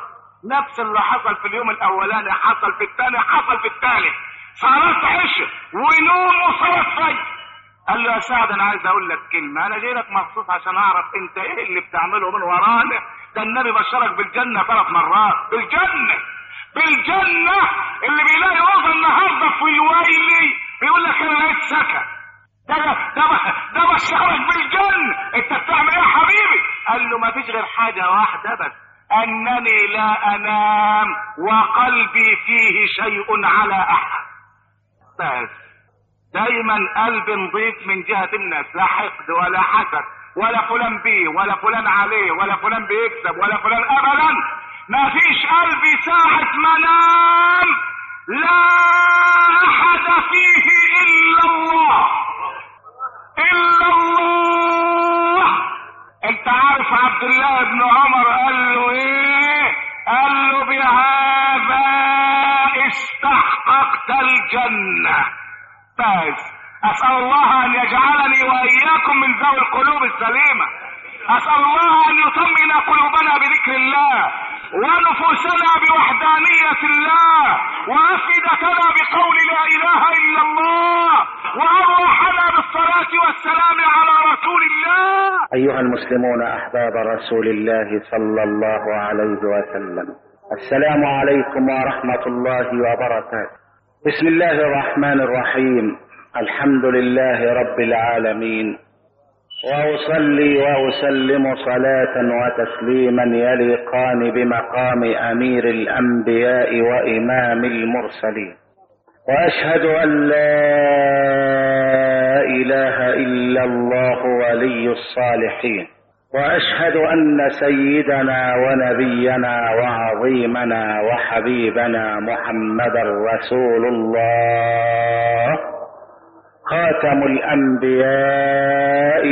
نفس اللي حصل في اليوم الاولاني حصل في الثاني حصل في الثالث صلاة عشاء ونوم وصلاة فجر قال له يا سعد انا عايز اقول لك كلمه انا جاي لك مخصوص عشان اعرف انت ايه اللي بتعمله من ورانا ده النبي بشرك بالجنه ثلاث مرات بالجنه بالجنه اللي بيلاقي اوضه النهارده في الويلي بيقول لك انا لقيت سكن ده ده ده بشرك بالجنه انت بتعمل ايه يا حبيبي قال له ما فيش غير حاجه واحده بس انني لا انام وقلبي فيه شيء على احد بس دايما قلب نضيف من جهة الناس لا حقد ولا حسد ولا فلان بيه ولا فلان عليه ولا فلان بيكسب ولا فلان ابدا ما فيش قلبي ساعة ما نام لا احد فيه الا الله الا الله انت عارف عبد الله بن عمر قال له ايه قال له بهذا استحققت الجنه فاز أسأل الله أن يجعلني وإياكم من ذوي القلوب السليمة أسأل الله أن يطمئن قلوبنا بذكر الله ونفوسنا بوحدانية الله وأفئدتنا بقول لا إله إلا الله وأرواحنا بالصلاة والسلام على رسول الله أيها المسلمون أحباب رسول الله صلى الله عليه وسلم السلام عليكم ورحمة الله وبركاته بسم الله الرحمن الرحيم الحمد لله رب العالمين واصلي واسلم صلاه وتسليما يليقان بمقام امير الانبياء وامام المرسلين واشهد ان لا اله الا الله ولي الصالحين واشهد ان سيدنا ونبينا وعظيمنا وحبيبنا محمدا رسول الله خاتم الانبياء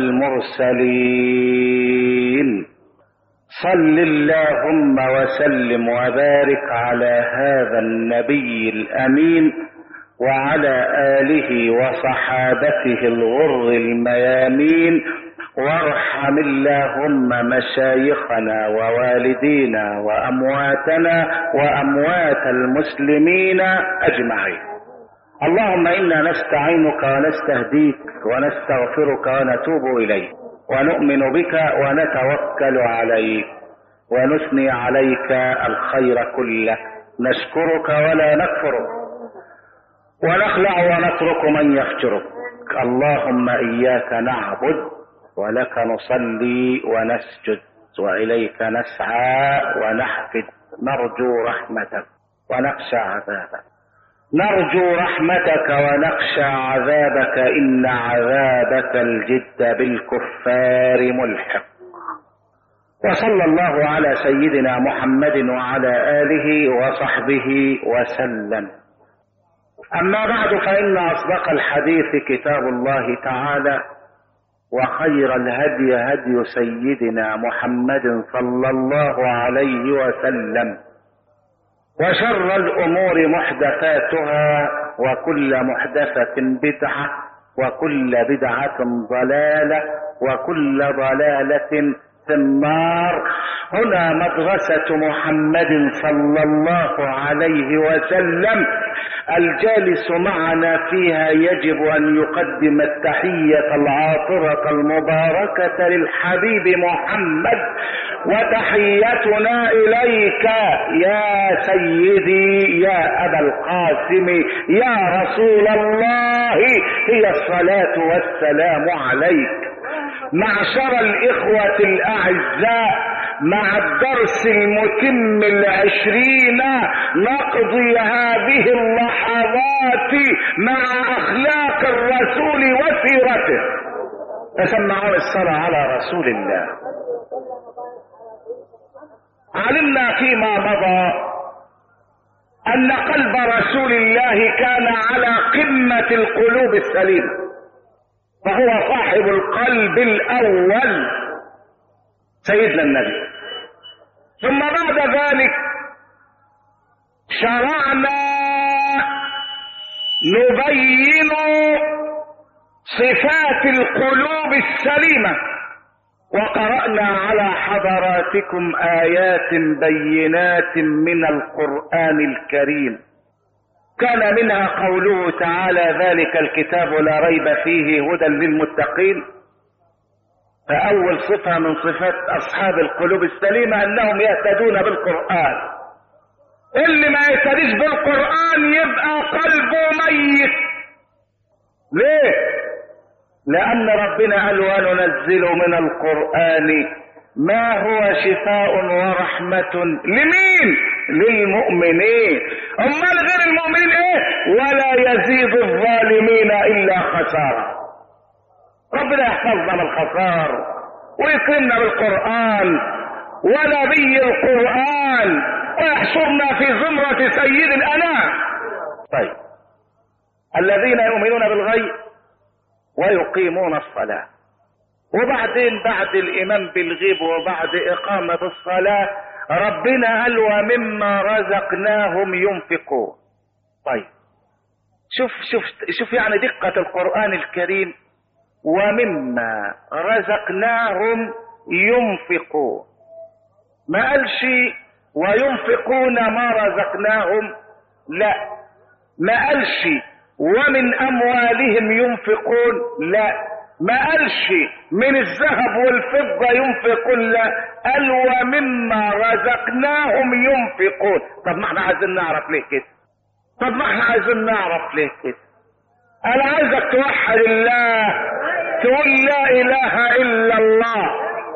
والمرسلين صل اللهم وسلم وبارك على هذا النبي الامين وعلى اله وصحابته الغر الميامين وارحم اللهم مشايخنا ووالدينا وامواتنا واموات المسلمين اجمعين اللهم انا نستعينك ونستهديك ونستغفرك ونتوب اليك ونؤمن بك ونتوكل عليك ونثني عليك الخير كله نشكرك ولا نكفرك ونخلع ونترك من يفجرك اللهم اياك نعبد ولك نصلي ونسجد واليك نسعى ونحفد نرجو رحمتك ونخشى عذابك نرجو رحمتك ونخشى عذابك ان عذابك الجد بالكفار ملحق وصلى الله على سيدنا محمد وعلى اله وصحبه وسلم اما بعد فان اصدق الحديث كتاب الله تعالى وخير الهدي هدي سيدنا محمد صلى الله عليه وسلم وشر الامور محدثاتها وكل محدثه بدعه وكل بدعه ضلاله وكل ضلاله في النار هنا مدرسه محمد صلى الله عليه وسلم الجالس معنا فيها يجب ان يقدم التحيه العاطره المباركه للحبيب محمد وتحيتنا اليك يا سيدي يا ابا القاسم يا رسول الله هي الصلاه والسلام عليك معشر الاخوه الاعزاء مع الدرس المتم العشرين نقضي هذه اللحظات مع اخلاق الرسول وسيرته تسمعون الصلاة على رسول الله علمنا فيما مضى ان قلب رسول الله كان على قمة القلوب السليمة فهو صاحب القلب الاول سيدنا النبي ثم بعد ذلك شرعنا نبين صفات القلوب السليمه وقرأنا على حضراتكم آيات بينات من القرآن الكريم كان منها قوله تعالى ذلك الكتاب لا ريب فيه هدى للمتقين فأول صفة من صفات أصحاب القلوب السليمة أنهم يهتدون بالقرآن اللي ما يهتديش بالقرآن يبقى قلبه ميت ليه؟ لأن ربنا قال وننزل من القرآن ما هو شفاء ورحمة لمين؟ للمؤمنين أمال غير المؤمنين إيه؟ ولا يزيد الظالمين إلا خسارة ربنا يحفظنا من الخسار ويكرمنا بالقرآن ونبي القرآن ويحشرنا في زمرة سيد الأنام طيب الذين يؤمنون بالغيب ويقيمون الصلاة وبعدين بعد الإيمان بالغيب وبعد إقامة الصلاة ربنا قال ومما رزقناهم ينفقون طيب شوف شوف شوف يعني دقة القرآن الكريم ومما رزقناهم ينفقون ما قالش وينفقون ما رزقناهم لا ما قالش ومن اموالهم ينفقون لا ما قالش من الذهب والفضة ينفقون لا قال ومما رزقناهم ينفقون طب ما احنا عايزين نعرف ليه كده طب ما احنا عايزين نعرف ليه كده انا عايزك توحد الله تقول لا اله الا الله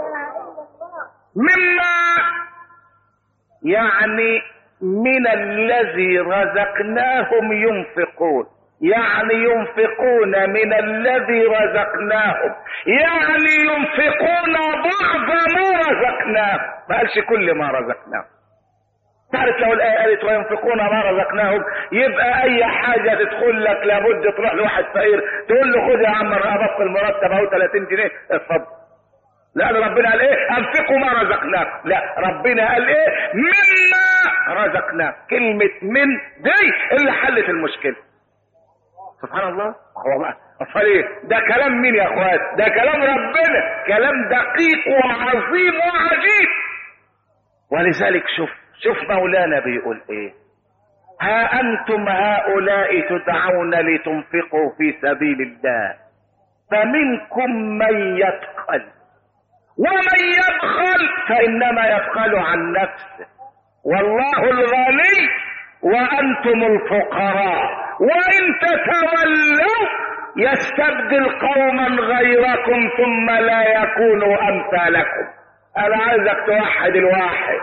مما يعني من الذي رزقناهم ينفقون يعني ينفقون من الذي رزقناهم يعني ينفقون بعض ما رزقناهم ما قالش كل ما رزقناهم تعرف لو الآية قالت وينفقون ما رزقناهم يبقى أي حاجة تدخل لك لابد تروح لواحد فقير تقول له خد يا عم أبص المرتب أهو 30 جنيه اتفضل لأن ربنا قال إيه أنفقوا ما رزقناكم لا ربنا قال إيه مما رزقناكم كلمة من دي اللي حلت المشكلة سبحان الله هو ما أصل إيه ده كلام مين يا أخوات ده كلام ربنا كلام دقيق وعظيم وعجيب ولذلك شوف شوف مولانا بيقول ايه ها انتم هؤلاء تدعون لتنفقوا في سبيل الله فمنكم من يبخل ومن يبخل فانما يبخل عن نفسه والله الغني وانتم الفقراء وان تتولوا يستبدل قوما غيركم ثم لا يكونوا امثالكم انا عايزك توحد الواحد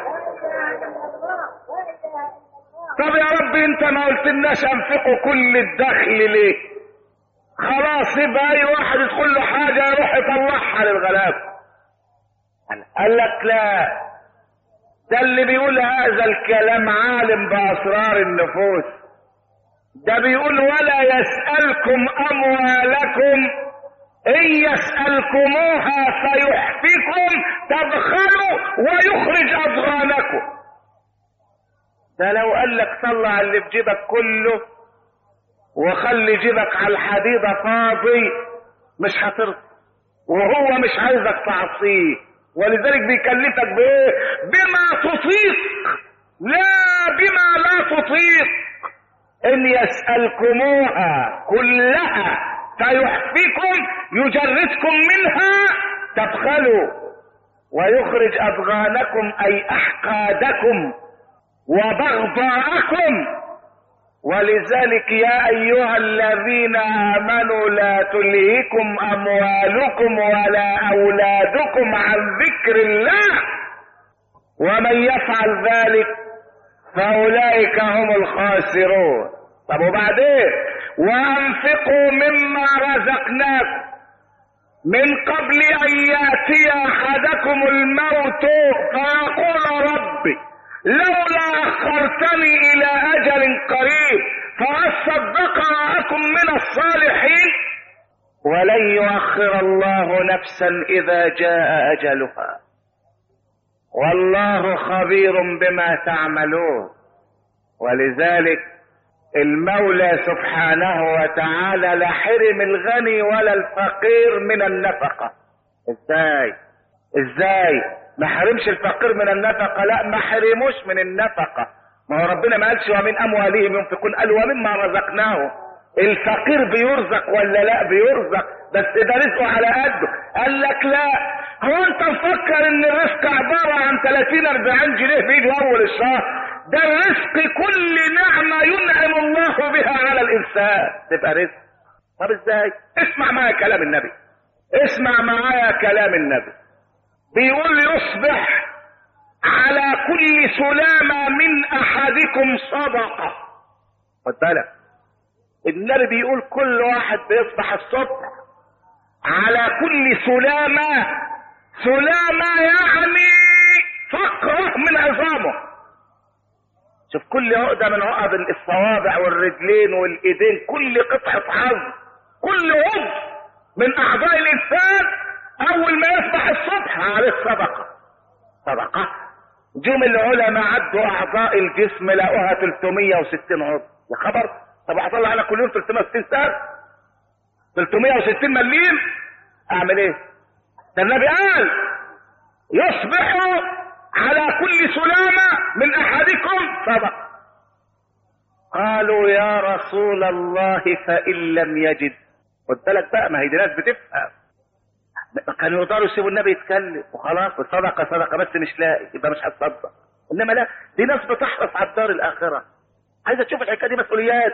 طب يا رب انت ما قلتلناش انفقوا كل الدخل ليه خلاص يبقى اي واحد يدخل له حاجه يروح يطلعها للغلاب قال لك لا ده اللي بيقول هذا الكلام عالم باسرار النفوس ده بيقول ولا يسالكم اموالكم ان يسالكموها فيحفكم تبخلوا ويخرج اضغانكم ده لو قال لك طلع اللي في جيبك كله وخلي جيبك على الحديده فاضي مش هترضى وهو مش عايزك تعصيه ولذلك بيكلفك بايه بما تطيق لا بما لا تطيق ان يسالكموها كلها فيحفكم يجردكم منها تبخلوا ويخرج اضغانكم اي احقادكم وبغضاءكم ولذلك يا ايها الذين امنوا لا تلهكم اموالكم ولا اولادكم عن ذكر الله ومن يفعل ذلك فاولئك هم الخاسرون طب وبعدين وانفقوا مما رزقناكم من قبل ان ياتي احدكم الموت فيقول ربي لولا أخرتني إلى أجل قريب فأصدق معكم من الصالحين ولن يؤخر الله نفسا إذا جاء أجلها والله خبير بما تعملون ولذلك المولى سبحانه وتعالى لا حرم الغني ولا الفقير من النفقة ازاي ازاي ما حرمش الفقير من النفقة لا ما حرموش من النفقة ما هو ربنا ما قالش ومن اموالهم ينفقون قال ومما رزقناهم الفقير بيرزق ولا لا بيرزق بس ده رزقه على قده قال لك لا هو انت مفكر ان الرزق عبارة عن 30 40 جنيه بيجي اول الشهر ده الرزق كل نعمة ينعم الله بها على الانسان تبقى رزق طب ازاي اسمع معايا كلام النبي اسمع معايا كلام النبي بيقول يصبح على كل سلامة من احدكم صدقة خد بالك النبي بيقول كل واحد بيصبح الصبح على كل سلامة سلامة يعني فقرة من عظامه شوف كل عقدة من عقد الصوابع والرجلين والايدين كل قطعة عظم كل عضو من اعضاء الانسان اول ما يصبح الصبح عليه صدقة صدقة جم العلماء عدوا اعضاء الجسم لقوها 360 عضو يا خبر طب هطلع انا كل يوم 360 ساعة 360 مليم اعمل ايه ده النبي قال يصبح على كل سلامة من احدكم صدقة قالوا يا رسول الله فان لم يجد خد بالك بقى ما هي دي ناس بتفهم كانوا يقدروا يسيبوا النبي يتكلم وخلاص الصدقه صدقه بس مش لاقي يبقى مش هتصدق انما لا دي ناس بتحرص على الدار الاخره عايزه تشوف الحكايه دي مسؤوليات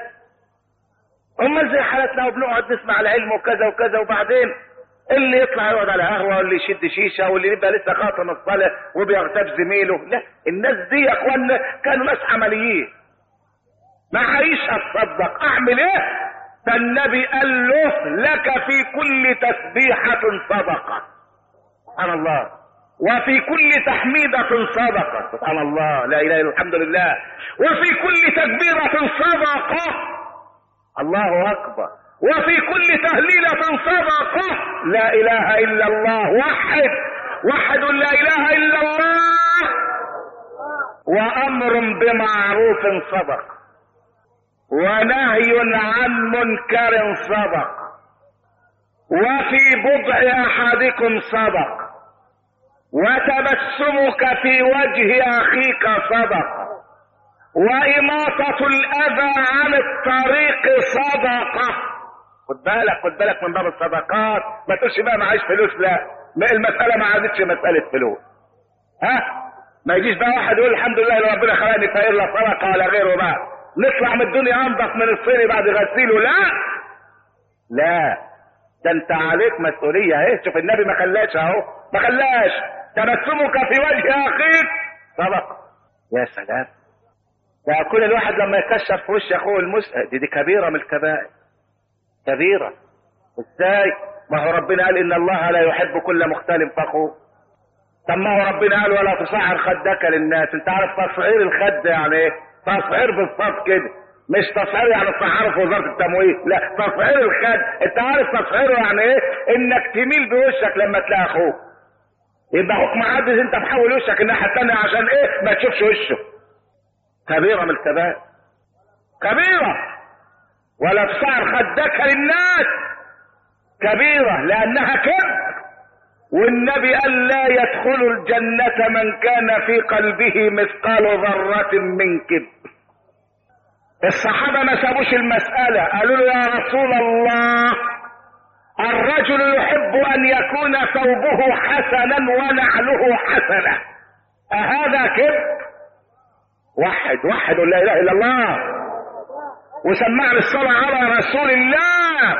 امال زي حالتنا وبنقعد نسمع العلم وكذا وكذا وبعدين اللي يطلع يقعد على قهوه واللي يشد شيشه واللي يبقى لسه خاطم الصلاه وبيغتاب زميله لا الناس دي يا اخوانا كانوا ناس عمليين ما عايش اتصدق اعمل ايه فالنبي قال له لك في كل تسبيحة صدقة سبحان الله وفي كل تحميدة صدقة سبحان الله لا إله إلا الحمد لله وفي كل تكبيرة صدقة الله أكبر وفي كل تهليلة صدقة لا إله إلا الله وحد وحد لا إله إلا الله وأمر بمعروف صدقة ونهي عن منكر صدق وفي بضع احدكم صدق وتبسمك في وجه اخيك صدق واماطة الاذى عن الطريق صدقة خد بالك خد بالك من باب الصدقات ما تقولش بقى معيش فلوس لا المسألة ما عادتش مسألة فلوس ها ما يجيش بقى واحد يقول الحمد لله اللي ربنا خلاني فقير لا صدقة ولا غيره بقى نطلع من الدنيا انضف من الصيني بعد غسيله لا لا ده انت عليك مسؤوليه اهي شوف النبي ما خلاش اهو ما خلاش تبسمك في وجه اخيك صدقه يا سلام ده كل الواحد لما يكشف في وش اخوه المسلم دي, دي كبيره من الكبائر كبيره ازاي ما هو ربنا قال ان الله لا يحب كل مختال فخور طب ما هو ربنا قال ولا تصعر خدك للناس انت عارف تصعير الخد يعني ايه تصعير بالصف كده مش تصعير يعني تصعره في وزاره التمويل لا تصعير الخد انت عارف تصعيره يعني ايه انك تميل بوشك لما تلاقي اخوك يبقى حكم عادل انت محول وشك الناحيه الثانيه عشان ايه ما تشوفش وشه كبيره من الكبائر كبيره ولا تصعر خدك للناس كبيره لانها كذب والنبي قال لا يدخل الجنة من كان في قلبه مثقال ذرة من كبر الصحابة ما سابوش المسألة قالوا له يا رسول الله الرجل يحب أن يكون ثوبه حسنا ونعله حسنة أهذا كبر وحد وحد لا إله إلا الله وسمعنا الصلاة على رسول الله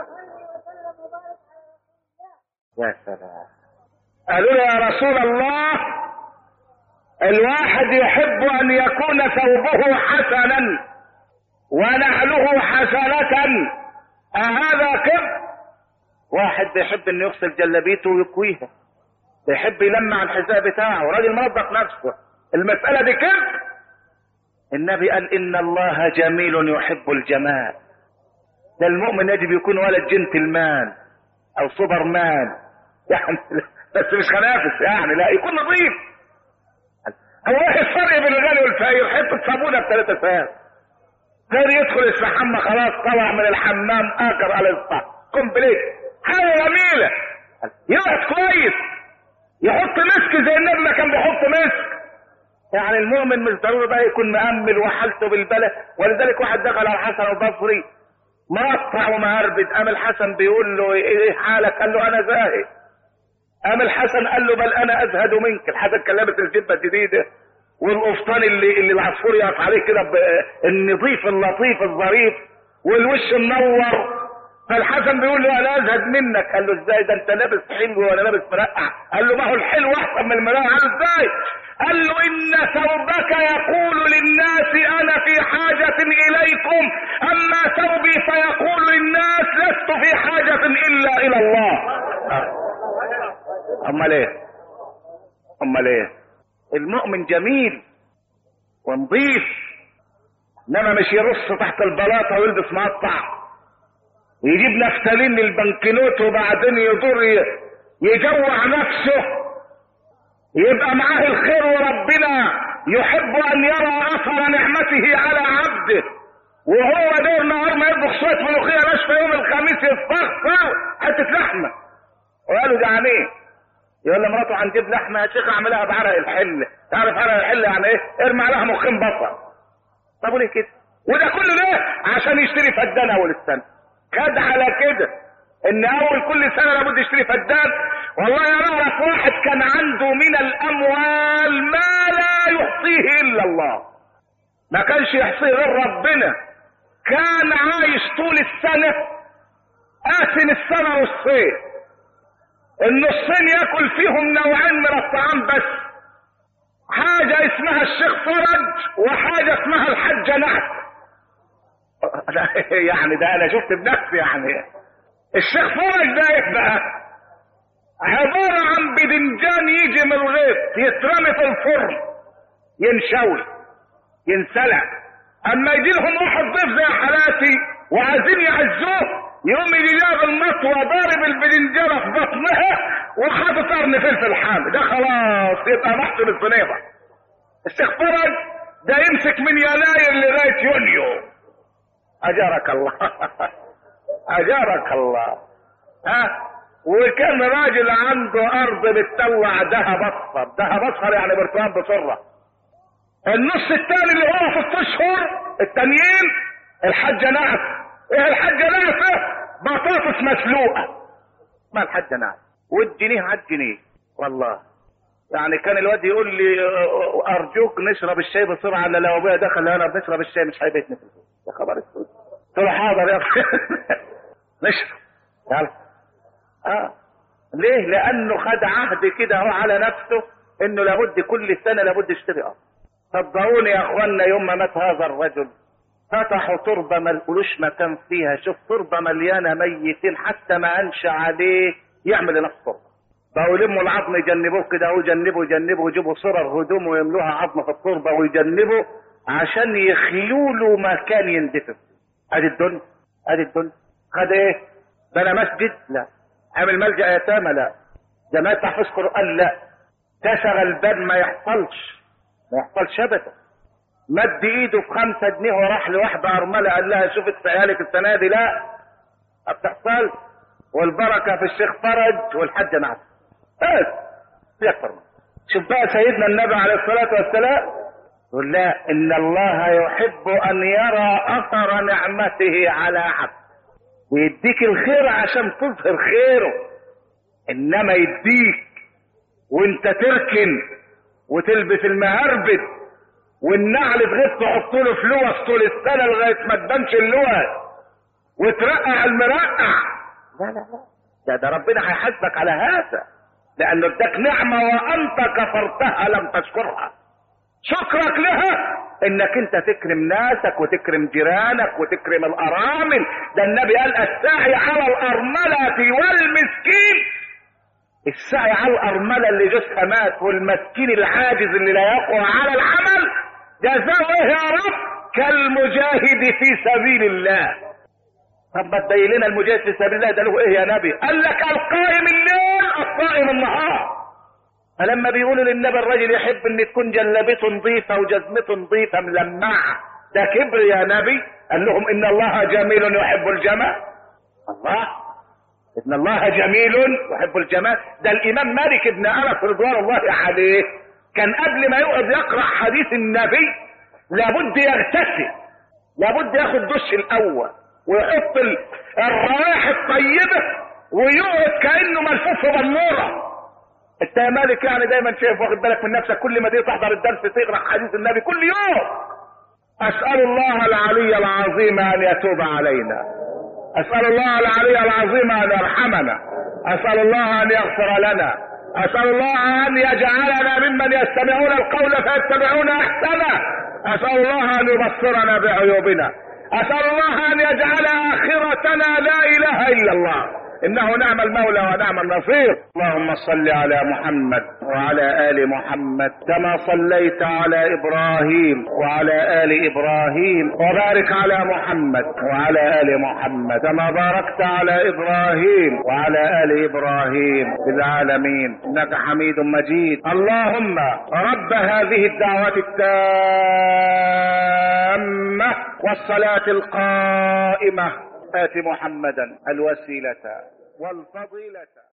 يا سلام قالوا له يا رسول الله الواحد يحب ان يكون ثوبه حسنا ونعله حسنة أهذا كبر واحد بيحب انه يغسل جلابيته ويكويها بيحب يلمع الحذاء بتاعه راجل منظف نفسه المسألة دي كبر النبي قال ان الله جميل يحب الجمال ده المؤمن يجب يكون ولد جنتلمان او سوبرمان يعني بس مش خنافس يعني لا يكون نظيف هو ايه الفرق بين الغني والفقير حته صابونه بثلاثة ساعات غير يدخل يستحمى خلاص طلع من الحمام اكر على الصح كومبليت حاجه جميله يقعد كويس يحط مسك زي النبي ما كان بيحط مسك يعني المؤمن مش ضروري بقى يكون مأمل وحالته بالبلد ولذلك واحد دخل على الحسن البصري مقطع ومهربد قام الحسن بيقول له ايه حالك قال له انا زاهد قام الحسن قال له بل انا ازهد منك الحسن كان لابس الجبه الجديده والقفطان اللي اللي العصفور يقف عليه كده ب- النظيف اللطيف الظريف والوش منور فالحسن بيقول له انا ازهد منك قال له ازاي ده انت لابس حلو وانا لابس مرقع قال له ما هو الحلو احسن من المرقع قال له ازاي قال له ان ثوبك يقول للناس انا في حاجة اليكم اما ثوبي فيقول للناس لست في حاجة الا الى الله امال ايه امال ايه المؤمن جميل ونظيف انما مش يرص تحت البلاطه ويلبس مقطع ويجيب نفتالين للبنكنوت وبعدين يدور ي- يجوع نفسه يبقى معاه الخير وربنا يحب ان يرى اثر نعمته على عبده وهو دور نهار ما يطبخ شويه ملوخيه ناشفه يوم الخميس يستغفر حته لحمه وقالوا ده عينيه يقول لمراته هنجيب لحمه يا شيخ اعملها بعرق الحل تعرف عرق الحل يعني ايه ارمي عليها مخين بصل طب وليه كده وده كله ليه عشان يشتري فدان اول السنه خد على كده ان اول كل سنه لابد يشتري فدان والله انا اعرف واحد كان عنده من الاموال ما لا يحصيه الا الله ما كانش يحصيه غير ربنا كان عايش طول السنه قاسم السنه نصين النصين ياكل فيهم نوعين من الطعام بس حاجة اسمها الشيخ فرج وحاجة اسمها الحجة نعت يعني ده انا شفت بنفسي يعني الشيخ فرج ده ايه بقى عبارة عن بدنجان يجي من الغيط يترمي في الفرن ينشوي ينسلع اما يجي لهم واحد ضيف زي حالاتي وعايزين يعزوه يقوم يجي جاب المطوة ضارب البدنجانة في بطنها وحاطط قرن فلفل حامي ده خلاص يبقى محسن الصنيبة الشيخ فرج ده يمسك من يناير لغاية يونيو اجارك الله اجارك الله ها وكان راجل عنده ارض بتطلع دهب اصفر دهب اصفر يعني برتقال بسره النص الثاني اللي هو في الاشهر التانيين الحجه نعس ايه الحجه نعسه بطاطس مسلوقه ما الحجه نعس والجنيه على الجنيه والله يعني كان الواد يقول لي اه، ارجوك نشرب الشاي بسرعه الا لو ابويا دخل انا بنشرب الشاي مش هيبيتني في البيت يا خبر اسود قلت له حاضر يا اخي نشرب يلا اه ليه لانه خد عهد كده هو على نفسه انه لابد كل سنه لابد يشتري ارض صدقوني يا اخوانا يوم ما مات هذا الرجل فتحوا تربه ما لقولوش مكان فيها شوف تربه مليانه ميتين حتى ما انشا عليه يعمل لنفسه تربه بقوا يلموا العظم يجنبوه كده ويجنبوا يجنبوا يجيبوا صرر هدوم ويملوها عظم في التربه ويجنبوا عشان يخلوا له مكان يندفن ادي الدنيا ادي الدنيا خد ايه بنى مسجد لا عمل ملجا يتامى لا جماعه تحفيظ قران لا كسر الباب ما يحصلش ما يحصلش ابدا مد ايده في خمسة جنيه وراح لواحدة ارملة قال لها شوفت في عيالك السنة دي لا ما بتحصلش والبركة في الشيخ فرج والحاجة نعم بس في اكتر من شوف بقى سيدنا النبي عليه الصلاة والسلام يقول لا ان الله يحب ان يرى اثر نعمته على عبد ويديك الخير عشان تظهر خيره انما يديك وانت تركن وتلبس المهربد والنعل تغيب تحط له فلوس طول السنه لغايه ما تبانش اللوز وترقع المرقع لا لا لا ده ده ربنا هيحاسبك على هذا لانه اداك نعمه وانت كفرتها لم تشكرها شكرك لها انك انت تكرم ناسك وتكرم جيرانك وتكرم الارامل ده النبي قال الساعي على الارمله والمسكين السعي على الأرملة اللي جوزها مات والمسكين العاجز اللي لا يقوى على العمل جزاؤه إيه يا رب كالمجاهد في سبيل الله طب ما تبين لنا المجاهد في سبيل الله ده له ايه يا نبي قال لك القائم الليل الصائم النهار فلما بيقولوا للنبي الراجل يحب ان تكون جلبته نظيفه وجزمته نظيفه ملمعه ده كبر يا نبي قال لهم ان الله جميل يحب الجمال الله ان الله جميل يحب الجمال ده الامام مالك بن انس رضوان الله عليه كان قبل ما يقعد يقرا حديث النبي لابد يغتسل لابد ياخد دش الاول ويحط ال- الروائح الطيبه ويقعد كانه ملفوف في بنوره انت يا مالك يعني دايما شايف واخد بالك من نفسك كل ما تيجي تحضر الدرس تقرا حديث النبي كل يوم اسال الله العلي العظيم ان يتوب علينا اسال الله العلي العظيم ان يرحمنا اسال الله ان يغفر لنا اسال الله ان يجعلنا ممن يستمعون القول فيتبعون احسنه اسال الله ان يبصرنا بعيوبنا اسال الله ان يجعل اخرتنا لا اله الا الله انه نعم المولى ونعم النصير اللهم صل على محمد وعلى ال محمد كما صليت على ابراهيم وعلى ال ابراهيم وبارك على محمد وعلى ال محمد كما باركت على ابراهيم وعلى ال ابراهيم في العالمين انك حميد مجيد اللهم رب هذه الدعوه التامه والصلاه القائمه آت محمدا الوسيلة والفضيلة